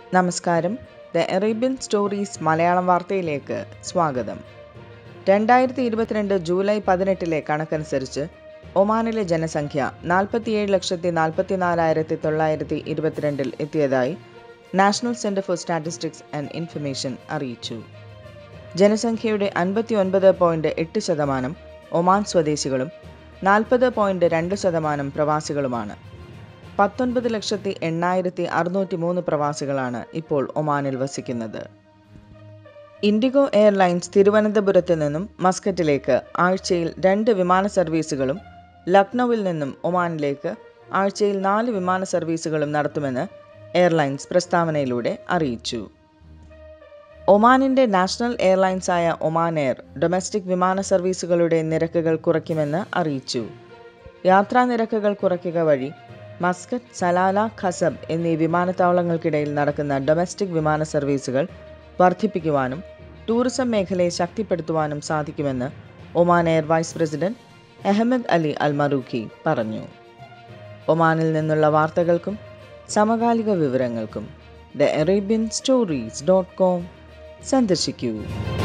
നമസ്കാരം the Arabian stories Malayalam വാർത്തയിലേക്ക് സ്വാഗതം രണ്ടായിരത്തി ഇരുപത്തിരണ്ട് ജൂലൈ പതിനെട്ടിലെ കണക്കനുസരിച്ച് ഒമാനിലെ ജനസംഖ്യ നാൽപ്പത്തിയേഴ് ലക്ഷത്തി നാൽപ്പത്തിനാലായിരത്തി തൊള്ളായിരത്തി ഇരുപത്തിരണ്ടിൽ എത്തിയതായി national centre for statistics and information അറിയിച്ചു ജനസംഖ്യയുടെ അൻപത്തി ഒൻപത് പോയിന്റ് എട്ട് ശതമാനം ഒമാൻ സ്വദേശികളും നാൽപ്പത് പോയിന്റ് രണ്ട് ശതമാനം പ്രവാസികളുമാണ് പത്തൊൻപത് ലക്ഷത്തി എണ്ണായിരത്തി അറുന്നൂറ്റി മൂന്ന് പ്രവാസികളാണ് ഇപ്പോൾ ഒമാനിൽ വസിക്കുന്നത് ഇൻഡിഗോ എയർലൈൻസ് തിരുവനന്തപുരത്ത് നിന്നും മസ്കറ്റിലേക്ക് ആഴ്ചയിൽ രണ്ട് വിമാന സർവീസുകളും ലക്നൌവിൽ നിന്നും ഒമാനിലേക്ക് ആഴ്ചയിൽ നാല് വിമാന സർവീസുകളും നടത്തുമെന്ന് എയർലൈൻസ് പ്രസ്താവനയിലൂടെ അറിയിച്ചു ഒമാനിന്റെ നാഷണൽ എയർലൈൻസായ ഒമാൻ എയർ ഡൊമസ്റ്റിക് വിമാന സർവീസുകളുടെ നിരക്കുകൾ കുറയ്ക്കുമെന്ന് അറിയിച്ചു യാത്രാ നിരക്കുകൾ കുറയ്ക്കുക വഴി മസ്കറ്റ് സലാല ഖസബ് എന്നീ വിമാനത്താവളങ്ങൾക്കിടയിൽ നടക്കുന്ന ഡൊമസ്റ്റിക് വിമാന സർവീസുകൾ വർദ്ധിപ്പിക്കുവാനും ടൂറിസം മേഖലയെ ശക്തിപ്പെടുത്തുവാനും സാധിക്കുമെന്ന് Oman air vice president Ahmed Ali Al Marooqi പറഞ്ഞു ഒമാനിൽ നിന്നുള്ള വാർത്തകൾക്കും സമകാലിക വിവരങ്ങൾക്കും the Arabian stories dot com സന്ദർശിക്കൂ